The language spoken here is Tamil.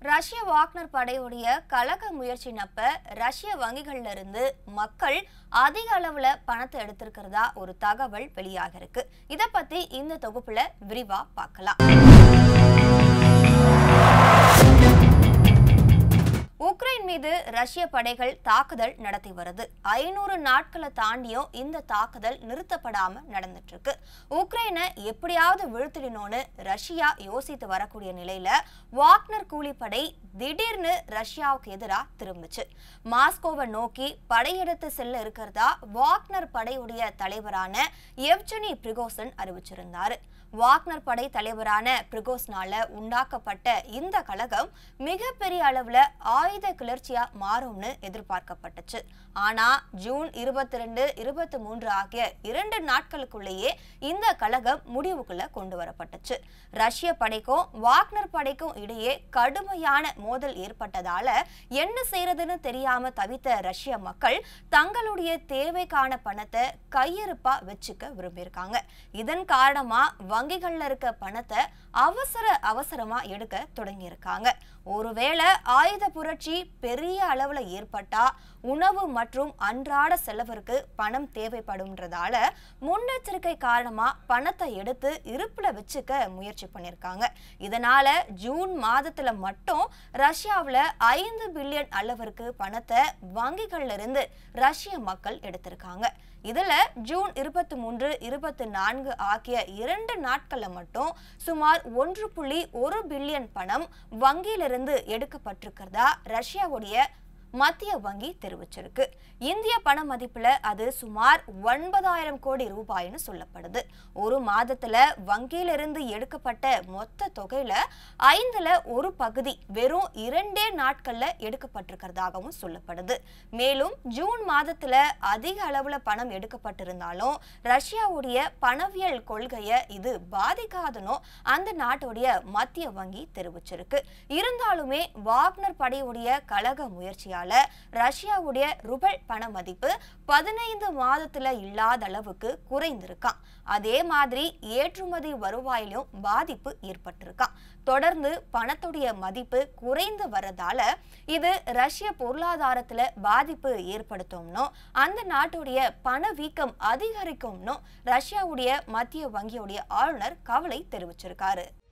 ரஷ்ய வாக்னர் படையுடைய கலக முயற்சி நப்ப ரஷ்ய வங்கிகள்ல இருந்து மக்கள் அதிக அளவுல பணத்தை எடுத்திருக்கிறதா ஒரு தகவல் வெளியாக இருக்கு இத பத்தி இந்த தொகுப்புல விரிவா பார்க்கலாம் உக்ரைன் மீது ரஷ்ய படைகள் தாக்குதல் நடத்தி வருது ஐநூறு நாட்களை தாண்டியும் இந்த தாக்குதல் நிறுத்தப்படாம நடந்துட்டு இருக்கு உக்ரைனை எப்படியாவது வீழ்த்திடணும்னு ரஷ்யா யோசித்து வரக்கூடிய நிலையில வாக்னர் கூலிப்படை திடீர்னு ரஷ்யாவுக்கு எதிராக திரும்பிச்சு மாஸ்கோவை நோக்கி படையெடுத்து செல்ல இருக்கிறதா வாக்னர் படையுடைய தலைவரான எவ்ஜெனி பிரிகோசன் அறிவிச்சிருந்தாரு வாக்னர் படை தலைவரான பிரிகோஸ்னால உண்டாக்கப்பட்ட இந்த கழகம் மிகப்பெரிய அளவுல ஆயுத கிளர்ச்சியா மாறும்னு எதிர்பார்க்கப்பட்டுச்சு ஆனா ஜூன் இருபத்தி ரெண்டு இருபத்தி மூன்று ஆகிய இரண்டு நாட்களுக்குள்ளேயே இந்த கழகம் முடிவுக்குள்ள கொண்டு வரப்பட்டுச்சு ரஷ்ய படைக்கும் வாக்னர் படைக்கும் இடையே கடுமையான மோதல் ஏற்பட்டதால என்ன செய்யறதுன்னு தெரியாம தவித்த ரஷ்ய மக்கள் தங்களுடைய தேவைக்கான பணத்தை கையிருப்பா வச்சுக்க விரும்பியிருக்காங்க இதன் காரணமா வங்கிகள்ல இருக்க பணத்தை அவசர அவசரமா எடுக்க தொடங்கியிருக்காங்க ஒருவேளை ஆயுத புரட்சி பெரிய அளவுல ஏற்பட்டா உணவு மற்றும் அன்றாட செலவிற்கு பணம் தேவைப்படும்ன்றதால முன்னெச்சரிக்கை காரணமா பணத்தை எடுத்து இருப்புல வச்சுக்க முயற்சி பண்ணியிருக்காங்க இதனால ஜூன் மாதத்துல மட்டும் ரஷ்யாவுல ஐந்து பில்லியன் அளவிற்கு பணத்தை வங்கிகள்ல இருந்து ரஷ்ய மக்கள் எடுத்திருக்காங்க இதுல ஜூன் இருபத்தி மூன்று இருபத்தி நான்கு ஆகிய இரண்டு நாட்கள்ல மட்டும் சுமார் ஒன்று புள்ளி ஒரு பில்லியன் பணம் வங்கியிலிருந்து எடுக்கப்பட்டிருக்கிறதா ரஷ்யாவுடைய மத்திய வங்கி தெரிவிச்சிருக்கு இந்திய பண மதிப்புல அது சுமார் ஒன்பதாயிரம் கோடி ரூபாய்னு சொல்லப்படுது ஒரு மாதத்துல வங்கியிலிருந்து எடுக்கப்பட்ட மொத்த தொகையில ஐந்துல ஒரு பகுதி வெறும் இரண்டே நாட்கள்ல எடுக்கப்பட்டிருக்கிறதாகவும் சொல்லப்படுது மேலும் ஜூன் மாதத்துல அதிக அளவுல பணம் எடுக்கப்பட்டிருந்தாலும் ரஷ்யாவுடைய பணவியல் கொள்கையை இது பாதிக்காதுன்னு அந்த நாட்டுடைய மத்திய வங்கி தெரிவிச்சிருக்கு இருந்தாலுமே வாக்னர் படையுடைய கழக முயற்சியால ரஷ்யாவுடைய ரூபல் பண மதிப்பு பதினைந்து மாதத்துல இல்லாத அளவுக்கு குறைந்திருக்கான் அதே மாதிரி ஏற்றுமதி வருவாயிலும் பாதிப்பு ஏற்பட்டிருக்கான் தொடர்ந்து பணத்துடைய மதிப்பு குறைந்து வரதால இது ரஷ்ய பொருளாதாரத்துல பாதிப்பு ஏற்படுத்தும்னோ அந்த நாட்டுடைய பணவீக்கம் அதிகரிக்கும்னோ ரஷ்யாவுடைய மத்திய வங்கியுடைய ஆளுநர் கவலை தெரிவிச்சிருக்காரு